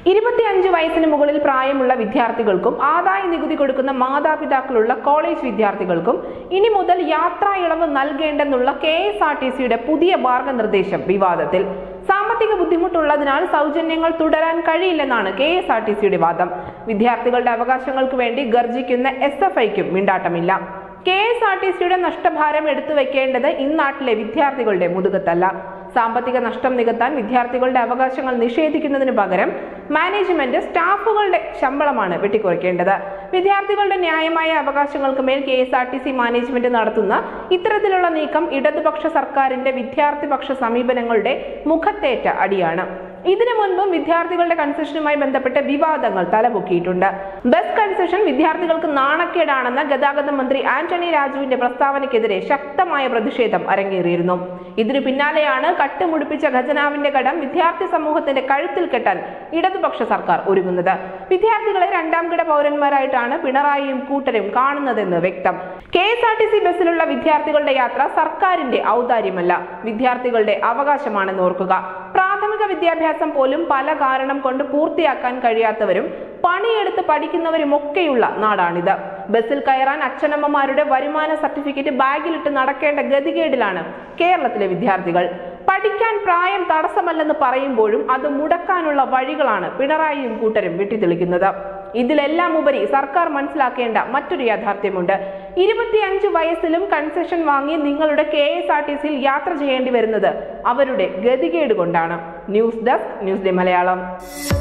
ഇരുപത്തിയഞ്ച് വയസ്സിന് മുകളിൽ പ്രായമുള്ള വിദ്യാർത്ഥികൾക്കും ആദായ നികുതി കൊടുക്കുന്ന മാതാപിതാക്കളുള്ള കോളേജ് വിദ്യാർത്ഥികൾക്കും ഇനി മുതൽ യാത്രാ ഇളവ് നൽകേണ്ടെന്നുള്ള കെ എസ് ആർ ടി സിയുടെ പുതിയ മാർഗനിർദ്ദേശം വിവാദത്തിൽ സാമ്പത്തിക ബുദ്ധിമുട്ടുള്ളതിനാൽ സൗജന്യങ്ങൾ തുടരാൻ കഴിയില്ലെന്നാണ് കെ എസ് ആർ ടി സിയുടെ വാദം വിദ്യാർത്ഥികളുടെ അവകാശങ്ങൾക്ക് വേണ്ടി ഗർജിക്കുന്ന എസ് എഫ് ഐക്കും മിണ്ടാട്ടമില്ല കെ എസ് ആർ ടി സിയുടെ നഷ്ടഭാരം എടുത്തു വെക്കേണ്ടത് ഇന്നാട്ടിലെ വിദ്യാർത്ഥികളുടെ മുതുകത്തല്ല സാമ്പത്തിക നഷ്ടം നികത്താൻ വിദ്യാർത്ഥികളുടെ അവകാശങ്ങൾ നിഷേധിക്കുന്നതിന് പകരം മാനേജ്മെന്റ് സ്റ്റാഫുകളുടെ ശമ്പളമാണ് വെട്ടിക്കുറയ്ക്കേണ്ടത് വിദ്യാർത്ഥികളുടെ ന്യായമായ അവകാശങ്ങൾക്ക് മേൽ K S R T C management നടത്തുന്ന ഇത്തരത്തിലുള്ള നീക്കം ഇടതുപക്ഷ സർക്കാരിന്റെ വിദ്യാർത്ഥിപക്ഷ സമീപനങ്ങളുടെ മുഖത്തേറ്റ അടിയാണ് ഇതിനു മുൻപും വിദ്യാർത്ഥികളുടെ കൺസെഷനുമായി ബന്ധപ്പെട്ട് വിവാദങ്ങൾ തലപൊക്കിയിട്ടുണ്ട് ബസ് കൺസെഷൻ വിദ്യാർത്ഥികൾക്ക് നാണക്കേടാണെന്ന ഗതാഗത മന്ത്രി ആന്റണി രാജുവിന്റെ പ്രസ്താവനയ്ക്കെതിരെ ശക്തമായ പ്രതിഷേധം അരങ്ങേറിയിരുന്നു ഇതിനു പിന്നാലെയാണ് കട്ടുമുടിപ്പിച്ച ഖജനാവിന്റെ കടം വിദ്യാർത്ഥി സമൂഹത്തിന്റെ കഴുത്തിൽ കെട്ടാൻ ഇടതുപക്ഷ സർക്കാർ ഒരുങ്ങുന്നത് വിദ്യാർത്ഥികളെ രണ്ടാം കിട പൗരന്മാരായിട്ടാണ് പിണറായിയും കൂട്ടരും കാണുന്നതെന്ന് വ്യക്തം K S R T C ബസ്സിലുള്ള വിദ്യാർത്ഥികളുടെ യാത്ര സർക്കാരിന്റെ ഔദാര്യമല്ല വിദ്യാർത്ഥികളുടെ അവകാശമാണെന്ന് ഓർക്കുക പ്രാഥമിക വിദ്യാഭ്യാസം പോലും പല കാരണം കൊണ്ട് പൂർത്തിയാക്കാൻ കഴിയാത്തവരും പണിയെടുത്ത് പഠിക്കുന്നവരുമൊക്കെയുള്ള നാടാണിത് ബസ്സിൽ കയറാൻ അച്ഛനമ്മമാരുടെ വരുമാന സർട്ടിഫിക്കറ്റ് ബാഗിലിട്ട് നടക്കേണ്ട ഗതികേടിലാണ് കേരളത്തിലെ വിദ്യാർത്ഥികൾ പഠിക്കാൻ പ്രായം തടസ്സമല്ലെന്ന് പറയുമ്പോഴും അത് മുടക്കാനുള്ള വഴികളാണ് പിണറായിയും കൂട്ടരും വെട്ടിത്തെളിക്കുന്നത് ഇതിലെല്ലാം ഉപരി സർക്കാർ മനസ്സിലാക്കേണ്ട മറ്റൊരു യാഥാർത്ഥ്യമുണ്ട് ഇരുപത്തിയഞ്ച് വയസ്സിലും കൺസെഷൻ വാങ്ങി നിങ്ങളുടെ കെ എസ് ആർ ടി സിയിൽ യാത്ര ചെയ്യേണ്ടി വരുന്നത് അവരുടെ ഗതികേട് കൊണ്ടാണ് news desk news day Malayalam